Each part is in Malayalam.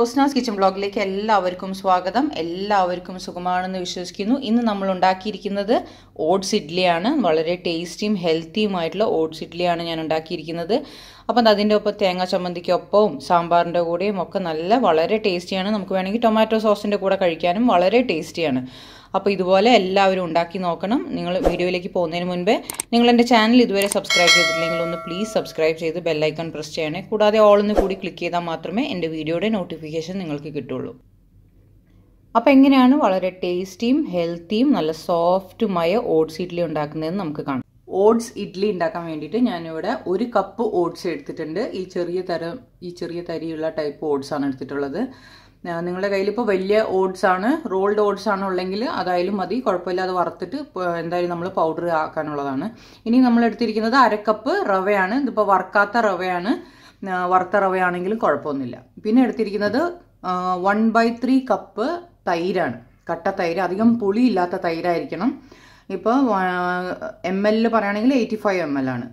റോസ്നാസ് കിച്ചൺ ബ്ലോഗിലേക്ക് എല്ലാവർക്കും സ്വാഗതം എല്ലാവർക്കും സുഖമാണെന്ന് വിശ്വസിക്കുന്നു ഇന്ന് നമ്മൾ ഉണ്ടാക്കിയിരിക്കുന്നത് ഓട്സ് ഇഡ്ഡലിയാണ് വളരെ ടേസ്റ്റിയും ഹെൽത്തിയുമായിട്ടുള്ള ഓട്സ് ഇഡ്ഡലിയാണ് ഞാൻ ഉണ്ടാക്കിയിരിക്കുന്നത് അപ്പം അതിൻ്റെ ഒപ്പം തേങ്ങ ചമ്മന്തിക്കൊപ്പവും സാമ്പാറിൻ്റെ കൂടെയും ഒക്കെ നല്ല വളരെ ടേസ്റ്റിയാണ് നമുക്ക് വേണമെങ്കിൽ ടൊമാറ്റോ സോസിൻ്റെ കൂടെ കഴിക്കാനും വളരെ ടേസ്റ്റിയാണ് അപ്പോൾ ഇതുപോലെ എല്ലാവരും ഉണ്ടാക്കി നോക്കണം നിങ്ങൾ വീഡിയോയിലേക്ക് പോകുന്നതിന് മുൻപേ നിങ്ങൾ എൻ്റെ ചാനൽ ഇതുവരെ സബ്സ്ക്രൈബ് ചെയ്തിട്ടില്ലെങ്കിൽ ഒന്ന് പ്ലീസ് സബ്സ്ക്രൈബ് ചെയ്ത് ബെല്ലൈക്കൺ പ്രസ് ചെയ്യണേ കൂടാതെ ഓളൊന്ന് കൂടി ക്ലിക്ക് ചെയ്താൽ മാത്രമേ എൻ്റെ വീഡിയോയുടെ നോട്ടിഫിക്കേഷൻ നിങ്ങൾക്ക് കിട്ടുള്ളൂ അപ്പോൾ എങ്ങനെയാണ് വളരെ ടേസ്റ്റിയും ഹെൽത്തിയും നല്ല സോഫ്റ്റുമായ ഓട്സ് ഇഡ്ഡലി ഉണ്ടാക്കുന്നതെന്ന് നമുക്ക് കാണാം ഓട്സ് ഇഡ്ഡലി ഉണ്ടാക്കാൻ വേണ്ടിയിട്ട് ഞാനിവിടെ ഒരു കപ്പ് ഓട്സ് എടുത്തിട്ടുണ്ട് ഈ ചെറിയ തരം ഈ ചെറിയ തരിയുള്ള ടൈപ്പ് ഓട്സ് ആണ് എടുത്തിട്ടുള്ളത് നിങ്ങളുടെ കയ്യിൽ ഇപ്പോൾ വലിയ ഓട്സ് ആണ് റോൾഡ് ഓട്സ് ആണ് ഉള്ളെങ്കിൽ അതായാലും മതി കുഴപ്പമില്ലാതെ വറുത്തിട്ട് എന്തായാലും നമ്മൾ പൗഡർ ആക്കാനുള്ളതാണ് ഇനി നമ്മൾ എടുത്തിരിക്കുന്നത് അരക്കപ്പ് റവയാണ് ഇതിപ്പോൾ വറുക്കാത്ത റവയാണ് വറുത്ത റവയാണെങ്കിലും കുഴപ്പമൊന്നുമില്ല പിന്നെ എടുത്തിരിക്കുന്നത് വൺ ബൈ ത്രീ കപ്പ് തൈരാണ് കട്ട തൈര് അധികം പുളിയില്ലാത്ത തൈരായിരിക്കണം ഇപ്പോൾ എം എല്ലിൽ പറയുകയാണെങ്കിൽ എയ്റ്റി ഫൈവ് എം എൽ ആണ്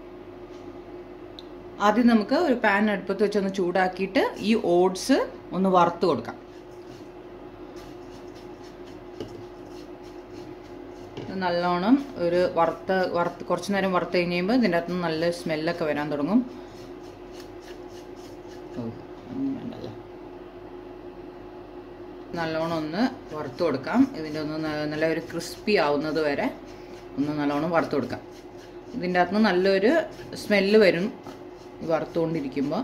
ആദ്യം നമുക്ക് ഒരു പാൻ അടുപ്പത്ത് വെച്ചൊന്ന് ചൂടാക്കിയിട്ട് ഈ ഓട്സ് ഒന്ന് വറുത്ത് കൊടുക്കാം നല്ലോണം ഒരു വറുത്ത വറുത്ത് കുറച്ച് നേരം വറുത്ത് കഴിഞ്ഞ് കഴിയുമ്പോൾ ഇതിൻ്റെ അകത്ത് നിന്ന് നല്ല സ്മെല്ലൊക്കെ വരാൻ തുടങ്ങും വേണ്ടല്ലോ നല്ലോണം ഒന്ന് വറുത്ത് കൊടുക്കാം ഇതിൻ്റെ ഒന്ന് നല്ല ഒരു ക്രിസ്പി ആവുന്നത് വരെ ഒന്ന് നല്ലോണം വറുത്ത് കൊടുക്കാം ഇതിൻ്റെ അകത്ത് നിന്ന് നല്ലൊരു സ്മെല്ല് വരും വറുത്തുകൊണ്ടിരിക്കുമ്പോൾ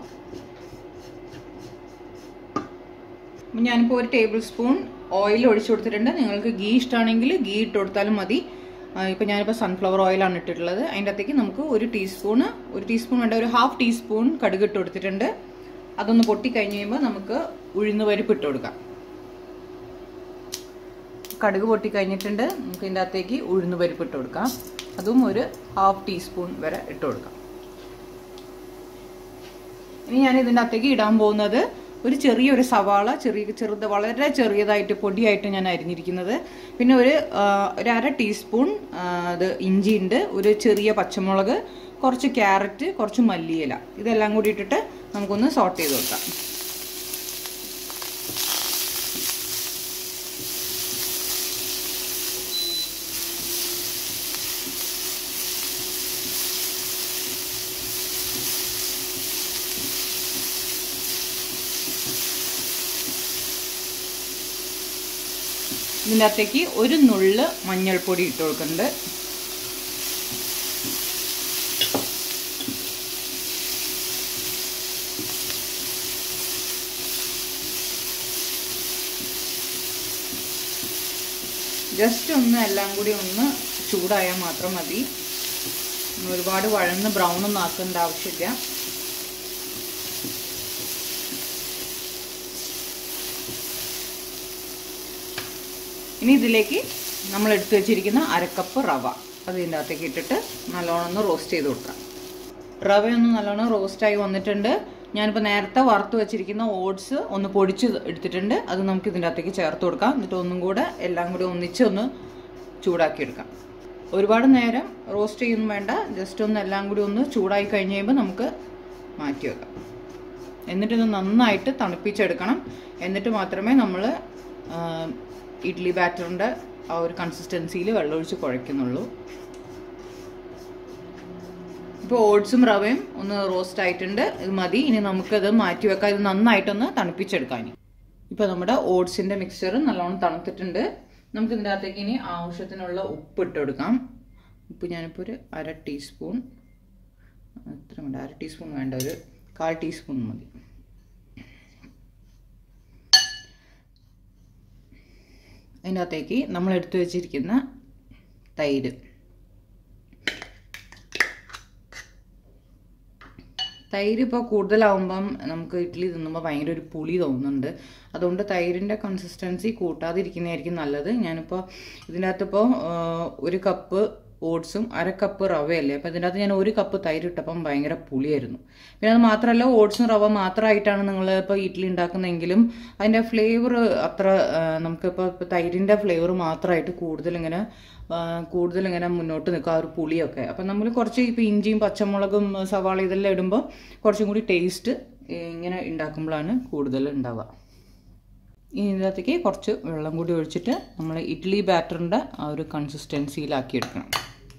ഞാനിപ്പോൾ ഒരു ടേബിൾ സ്പൂൺ ഓയിൽ ഒഴിച്ചു കൊടുത്തിട്ടുണ്ട് നിങ്ങൾക്ക് ഗീ ഇഷ്ടമാണെങ്കിൽ ഗീ ഇട്ട് കൊടുത്താലും മതി ഇപ്പം ഞാനിപ്പോൾ സൺഫ്ലവർ ഓയിലാണ് ഇട്ടിട്ടുള്ളത് അതിൻ്റെ അകത്തേക്ക് നമുക്ക് ഒരു ടീസ്പൂണ് ഒരു ടീസ്പൂൺ വേണ്ട ഒരു ഹാഫ് ടീസ്പൂൺ കടുക് ഇട്ട് കൊടുത്തിട്ടുണ്ട് അതൊന്ന് പൊട്ടി കഴിഞ്ഞ് കഴിയുമ്പോൾ നമുക്ക് ഉഴുന്ന് പരിപ്പ് ഇട്ട് കൊടുക്കാം കടുക് പൊട്ടി കഴിഞ്ഞിട്ടുണ്ട് നമുക്ക് ഇതിൻ്റെ അകത്തേക്ക് ഉഴുന്ന് പരിപ്പ് ഇട്ട് കൊടുക്കാം അതും ഒരു ഹാഫ് ടീസ്പൂൺ വരെ ഇട്ട് കൊടുക്കാം ഇനി ഞാൻ ഇതിൻ്റെ അകത്തേക്ക് ഇടാൻ പോകുന്നത് ഒരു ചെറിയൊരു സവാള ചെറിയ ചെറുത് വളരെ ചെറിയതായിട്ട് പൊടിയായിട്ട് ഞാൻ അരിഞ്ഞിരിക്കുന്നത് പിന്നെ ഒരു ഒരു അര ടീസ്പൂൺ ഇത് ഇഞ്ചിയുണ്ട് ഒരു ചെറിയ പച്ചമുളക് കുറച്ച് ക്യാരറ്റ് കുറച്ച് മല്ലിയില ഇതെല്ലാം കൂടി ഇട്ടിട്ട് നമുക്കൊന്ന് സോട്ട് ചെയ്ത് വെക്കാം ഇതിൻ്റെ അകത്തേക്ക് ഒരു നുള്ള് മഞ്ഞൾപ്പൊടി ഇട്ട് കൊടുക്കുന്നുണ്ട് ജസ്റ്റ് ഒന്ന് എല്ലാം കൂടി ഒന്ന് ചൂടായാൽ മാത്രം മതി ഒരുപാട് വഴന്ന് ബ്രൗൺ ഒന്നും ആക്കേണ്ട ആവശ്യമില്ല ഇനി ഇതിലേക്ക് നമ്മൾ എടുത്തു വെച്ചിരിക്കുന്ന അരക്കപ്പ് റവ അത് ഇതിൻ്റെ അകത്തേക്ക് ഇട്ടിട്ട് നല്ലോണം ഒന്ന് റോസ്റ്റ് ചെയ്ത് കൊടുക്കാം റവയൊന്ന് നല്ലോണം റോസ്റ്റായി വന്നിട്ടുണ്ട് ഞാനിപ്പോൾ നേരത്തെ വറുത്ത് വെച്ചിരിക്കുന്ന ഓട്സ് ഒന്ന് പൊടിച്ച് എടുത്തിട്ടുണ്ട് അത് നമുക്ക് ഇതിൻ്റെ അകത്തേക്ക് ചേർത്ത് കൊടുക്കാം എന്നിട്ട് ഒന്നും കൂടെ എല്ലാം കൂടി ഒന്നിച്ച് ഒന്ന് ചൂടാക്കി എടുക്കാം ഒരുപാട് നേരം റോസ്റ്റ് ചെയ്യൊന്നും വേണ്ട ജസ്റ്റ് ഒന്ന് എല്ലാം കൂടി ഒന്ന് ചൂടായി കഴിഞ്ഞ് കഴിയുമ്പോൾ നമുക്ക് മാറ്റി വെക്കാം എന്നിട്ടിത് നന്നായിട്ട് തണുപ്പിച്ചെടുക്കണം എന്നിട്ട് മാത്രമേ നമ്മൾ ഇഡ്ഡലി ബാറ്ററിൻ്റെ ആ ഒരു കൺസിസ്റ്റൻസിയിൽ വെള്ളമൊഴിച്ച് കുഴയ്ക്കുന്നുള്ളൂ ഇപ്പോൾ ഓട്സും റവയും ഒന്ന് റോസ്റ്റ് ആയിട്ടുണ്ട് ഇത് മതി ഇനി നമുക്കത് മാറ്റി വെക്കാം ഇത് നന്നായിട്ടൊന്ന് തണുപ്പിച്ചെടുക്കാൻ ഇപ്പോൾ നമ്മുടെ ഓട്സിൻ്റെ മിക്സ്ചർ നല്ലോണം തണുത്തിട്ടുണ്ട് നമുക്ക് ഇതിൻ്റെ അകത്തേക്ക് ഇനി ആവശ്യത്തിനുള്ള ഉപ്പ് ഇട്ട് കൊടുക്കാം ഉപ്പ് ഞാനിപ്പോൾ ഒരു അര ടീസ്പൂൺ എത്ര വേണ്ട അര ടീസ്പൂൺ വേണ്ട ഒരു കാൽ ടീസ്പൂൺ മതി അതിൻ്റെ അകത്തേക്ക് നമ്മൾ എടുത്തു വെച്ചിരിക്കുന്ന തൈര് തൈര് ഇപ്പോൾ കൂടുതലാവുമ്പം നമുക്ക് ഇഡ്ഡലി തിന്നുമ്പോൾ ഭയങ്കര ഒരു പുളി തോന്നുന്നുണ്ട് അതുകൊണ്ട് തൈരിൻ്റെ കൺസിസ്റ്റൻസി കൂട്ടാതിരിക്കുന്നതായിരിക്കും നല്ലത് ഞാനിപ്പോൾ ഇതിൻ്റെ അകത്തിപ്പോൾ ഒരു കപ്പ് ഓട്സും അര കപ്പ് റവയല്ലേ അപ്പോൾ ഇതിൻ്റെ അകത്ത് ഞാൻ ഒരു കപ്പ് തൈര് ഇട്ടപ്പം ഭയങ്കര പുളിയായിരുന്നു പിന്നെ അത് മാത്രമല്ല ഓട്സും റവ മാത്രമായിട്ടാണ് നിങ്ങൾ ഇപ്പോൾ ഇഡ്ഡലി ഉണ്ടാക്കുന്നതെങ്കിലും അതിൻ്റെ ഫ്ലേവർ അത്ര നമുക്കിപ്പോൾ ഇപ്പോൾ തൈരിൻ്റെ ഫ്ലേവർ മാത്രമായിട്ട് കൂടുതൽ ഇങ്ങനെ കൂടുതൽ ഇങ്ങനെ മുന്നോട്ട് നിൽക്കുക ആ ഒരു പുളിയൊക്കെ അപ്പം നമ്മൾ കുറച്ച് ഇപ്പോൾ ഇഞ്ചിയും പച്ചമുളകും സവാള ഇതെല്ലാം ഇടുമ്പോൾ കുറച്ചും കൂടി ടേസ്റ്റ് ഇങ്ങനെ ഉണ്ടാക്കുമ്പോഴാണ് കൂടുതൽ ഉണ്ടാവുക ഇനി ഇതിനകത്തേക്ക് കുറച്ച് വെള്ളം കൂടി ഒഴിച്ചിട്ട് നമ്മൾ ഇഡ്ഡലി ബാറ്ററിൻ്റെ ആ ഒരു കൺസിസ്റ്റൻസിയിലാക്കി എടുക്കണം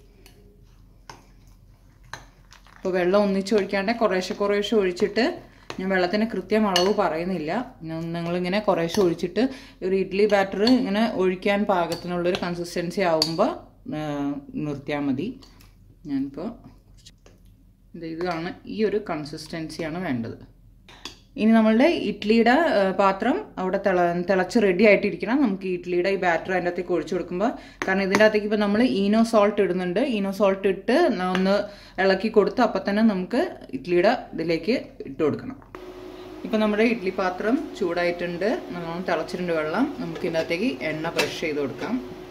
അപ്പോൾ വെള്ളം ഒന്നിച്ച് ഒഴിക്കാണ്ട് കുറേശ്ശെ കുറേശ്ശെ ഒഴിച്ചിട്ട് ഞാൻ വെള്ളത്തിന് കൃത്യം അളവ് പറയുന്നില്ല നിങ്ങളിങ്ങനെ കുറേശ്ശെ ഒഴിച്ചിട്ട് ഒരു ഇഡ്ഡലി ബാറ്റർ ഇങ്ങനെ ഒഴിക്കാൻ പാകത്തിനുള്ളൊരു കൺസിസ്റ്റൻസി ആവുമ്പോൾ നിർത്തിയാൽ മതി ഞാനിപ്പോൾ ഇതാണ് ഈ ഒരു കൺസിസ്റ്റൻസിയാണ് വേണ്ടത് ഇനി നമ്മളുടെ ഇഡ്ഡലിയുടെ പാത്രം അവിടെ തിള തിളച്ച് റെഡി ആയിട്ടിരിക്കണം നമുക്ക് ഇഡ്ഡലിയുടെ ഈ ബാറ്റർ അതിൻ്റെ അകത്തേക്ക് ഒഴിച്ചു കൊടുക്കുമ്പോൾ കാരണം ഇതിൻ്റെ അകത്തേക്ക് ഇപ്പോൾ നമ്മൾ ഈനോ സോൾട്ട് ഇടുന്നുണ്ട് ഈനോ സോൾട്ട് ഇട്ട് ഒന്ന് ഇളക്കി കൊടുത്ത് അപ്പം തന്നെ നമുക്ക് ഇഡ്ഡലിയുടെ ഇതിലേക്ക് ഇട്ട് കൊടുക്കണം ഇപ്പം നമ്മുടെ ഇഡ്ഡലി പാത്രം ചൂടായിട്ടുണ്ട് നല്ലോണം തിളച്ചിട്ടുണ്ട് വെള്ളം നമുക്ക് ഇതിൻ്റെ അകത്തേക്ക് എണ്ണ ബ്രഷ് ചെയ്ത് കൊടുക്കാം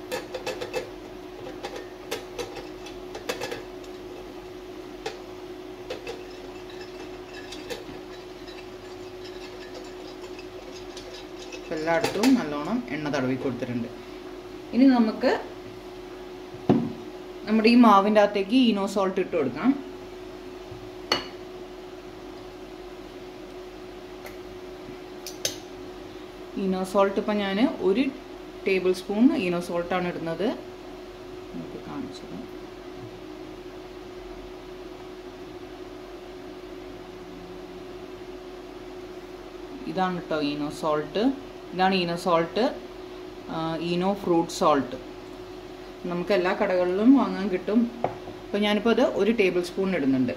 എല്ലായിടത്തും നല്ലോണം എണ്ണ തടവി കൊടുത്തിട്ടുണ്ട് ഇനി നമുക്ക് നമ്മുടെ ഈ മാവിൻ്റെ അകത്തേക്ക് ഈനോ സോൾട്ട് ഇട്ട് കൊടുക്കാം ഈനോ സോൾട്ട് ഇപ്പം ഞാൻ ഒരു ടേബിൾ സ്പൂൺ ഈനോ സോൾട്ടാണ് ഇടുന്നത് നമുക്ക് കാണിച്ചത് ഇതാണ് കേട്ടോ ഈനോ സോൾട്ട് ഇതാണ് Eno salt Eno fruit salt നമുക്ക് എല്ലാ കടകളിലും വാങ്ങാൻ കിട്ടും അപ്പോൾ ഞാനിപ്പോൾ അത് ഒരു ടേബിൾ സ്പൂൺ ഇടുന്നുണ്ട്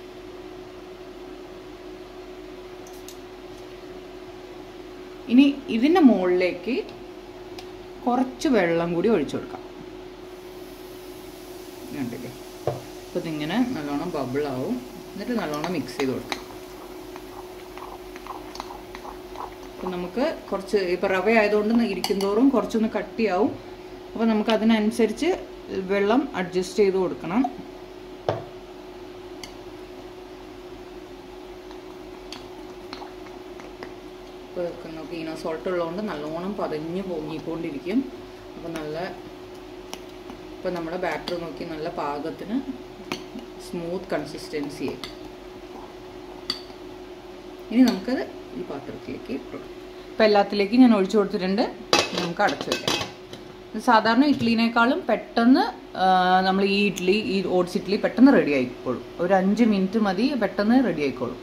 ഇനി ഇതിൻ്റെ മുകളിലേക്ക് കുറച്ച് വെള്ളം കൂടി ഒഴിച്ചു കൊടുക്കാം കണ്ടില്ലേ അപ്പോൾ ഇതിങ്ങനെ നല്ലോണം ബബിളാവും എന്നിട്ട് നല്ലോണം മിക്സ് ചെയ്ത് കൊടുക്കാം അപ്പം നമുക്ക് കുറച്ച് ഇപ്പോൾ റവ ആയതുകൊണ്ട് ഇരിക്കും തോറും കുറച്ചൊന്ന് കട്ടിയാവും അപ്പോൾ നമുക്ക് അതിനനുസരിച്ച് വെള്ളം അഡ്ജസ്റ്റ് ചെയ്ത് കൊടുക്കണം ഇപ്പോൾ നോക്കി ഈനോ സോൾട്ട് ഉള്ളതുകൊണ്ട് നല്ലോണം പതഞ്ഞ് പൊങ്ങിക്കൊണ്ടിരിക്കും അപ്പോൾ നല്ല ഇപ്പം നമ്മുടെ ബാറ്റർ നോക്കി നല്ല പാകത്തിന് സ്മൂത്ത് കൺസിസ്റ്റൻസി ആയി ഇനി നമുക്കത് ഈ പാത്രത്തിലേക്ക് ഇട്ടുകൊടുക്കാം ഇപ്പം എല്ലാത്തിലേക്കും ഞാൻ ഒഴിച്ചു കൊടുത്തിട്ടുണ്ട് നമുക്ക് അടച്ചു വയ്ക്കാം സാധാരണ ഇഡ്ഡലിനേക്കാളും പെട്ടെന്ന് നമ്മൾ ഈ ഇഡ്ഡലി ഈ ഓട്സ് ഇഡ്ഡലി പെട്ടെന്ന് റെഡി ആയിക്കോളും ഒരു അഞ്ച് മിനിറ്റ് മതി പെട്ടെന്ന് റെഡി ആയിക്കോളും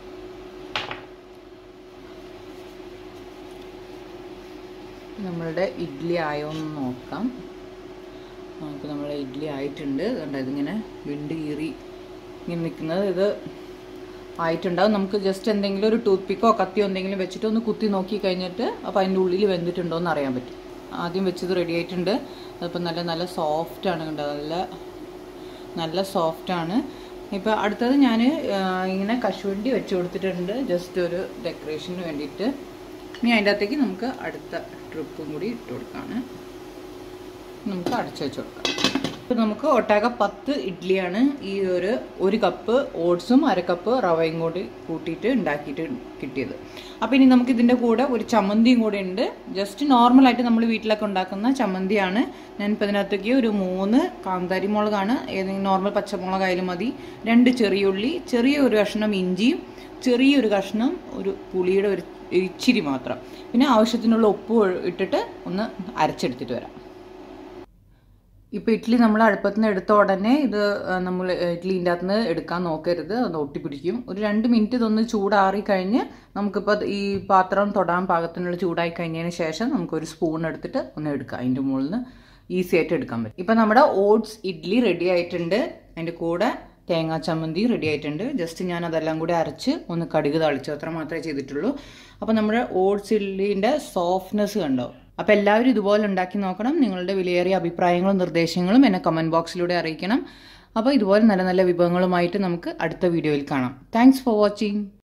നമ്മളുടെ ഇഡ്ഡലി ആയോ എന്ന് നോക്കാം നമുക്ക് നമ്മളെ ഇഡ്ഡലി ആയിട്ടുണ്ട് അതുകൊണ്ട് ഇതിങ്ങനെ വിണ്ട് കീറി ഇങ്ങനെ നിൽക്കുന്നത് ഇത് ആയിട്ടുണ്ടാവും നമുക്ക് ജസ്റ്റ് എന്തെങ്കിലും ഒരു ടൂത്ത് പിക്കോ കത്തിയോ എന്തെങ്കിലും വെച്ചിട്ട് ഒന്ന് കുത്തി നോക്കി കഴിഞ്ഞിട്ട് അപ്പോൾ അതിൻ്റെ ഉള്ളിൽ വെന്തിട്ടുണ്ടോ എന്ന് അറിയാൻ പറ്റും ആദ്യം വെച്ചത് റെഡി ആയിട്ടുണ്ട് അതിപ്പോൾ നല്ല നല്ല സോഫ്റ്റ് ആണ് കണ്ടത് നല്ല നല്ല സോഫ്റ്റ് ആണ് ഇപ്പോൾ അടുത്തത് ഞാൻ ഇങ്ങനെ കശുവണ്ടി വെച്ച് കൊടുത്തിട്ടുണ്ട് ജസ്റ്റ് ഒരു ഡെക്കറേഷന് വേണ്ടിയിട്ട് ഇനി അതിൻ്റെ അകത്തേക്ക് നമുക്ക് അടുത്ത ട്രിപ്പും കൂടി ഇട്ട് കൊടുക്കാണ് നമുക്ക് അടച്ചു വെച്ച് കൊടുക്കാം ഇപ്പം നമുക്ക് ഒട്ടാക പത്ത് ഇഡ്ഡലിയാണ് ഈ ഒരു ഒരു കപ്പ് ഓട്സും അര കപ്പ് റവയും കൂടി കൂട്ടിയിട്ട് ഉണ്ടാക്കിയിട്ട് കിട്ടിയത് അപ്പോൾ ഇനി നമുക്ക് ഇതിൻ്റെ കൂടെ ഒരു ചമ്മന്തിയും കൂടെ ഉണ്ട് ജസ്റ്റ് നോർമലായിട്ട് നമ്മൾ വീട്ടിലൊക്കെ ഉണ്ടാക്കുന്ന ചമ്മന്തിയാണ് ഞാനിപ്പോൾ ഇതിനകത്തേക്ക് ഒരു മൂന്ന് കാന്താരി മുളകാണ് ഏതെങ്കിലും നോർമൽ പച്ചമുളകായാലും മതി രണ്ട് ചെറിയുള്ളി ചെറിയ ഒരു കഷ്ണം ഇഞ്ചിയും ചെറിയൊരു കഷ്ണം ഒരു പുളിയുടെ ഒരു ഇച്ചിരി മാത്രം പിന്നെ ആവശ്യത്തിനുള്ള ഉപ്പ് ഇട്ടിട്ട് ഒന്ന് അരച്ചെടുത്തിട്ട് വരാം ഇപ്പോൾ ഇഡ്ഡലി നമ്മൾ അടുപ്പത്ത് നിന്ന് എടുത്ത ഉടനെ ഇത് നമ്മൾ ഇഡ്ഡലിൻ്റെ അകത്ത് നിന്ന് എടുക്കാൻ നോക്കരുത് അത് ഒട്ടിപ്പിടിക്കും ഒരു രണ്ട് മിനിറ്റ് ഇതൊന്ന് ചൂടാറി കഴിഞ്ഞ് നമുക്കിപ്പോൾ ഈ പാത്രം തൊടാൻ പാകത്തിനുള്ള ചൂടായി കഴിഞ്ഞതിന് ശേഷം നമുക്കൊരു സ്പൂൺ എടുത്തിട്ട് ഒന്ന് എടുക്കാം അതിൻ്റെ മുകളിൽ നിന്ന് ഈസി ആയിട്ട് എടുക്കാൻ പറ്റും ഇപ്പം നമ്മുടെ ഓട്സ് ഇഡ്ഡലി റെഡി ആയിട്ടുണ്ട് അതിൻ്റെ കൂടെ തേങ്ങാ ചമ്മന്തി റെഡി ആയിട്ടുണ്ട് ജസ്റ്റ് ഞാൻ അതെല്ലാം കൂടി അരച്ച് ഒന്ന് കടുക് തളിച്ചു അത്ര മാത്രമേ ചെയ്തിട്ടുള്ളൂ അപ്പോൾ നമ്മുടെ ഓട്സ് ഇഡ്ഡലിൻ്റെ സോഫ്റ്റ്നെസ് കണ്ടോ അപ്പോൾ എല്ലാവരും ഇതുപോലെ ഉണ്ടാക്കി നോക്കണം നിങ്ങളുടെ വിലയേറിയ അഭിപ്രായങ്ങളും നിർദ്ദേശങ്ങളും എന്നെ കമൻറ്റ് ബോക്സിലൂടെ അറിയിക്കണം അപ്പോൾ ഇതുപോലെ നല്ല നല്ല വിഭവങ്ങളുമായിട്ട് നമുക്ക് അടുത്ത വീഡിയോയിൽ കാണാം താങ്ക്സ് ഫോർ വാച്ചിങ്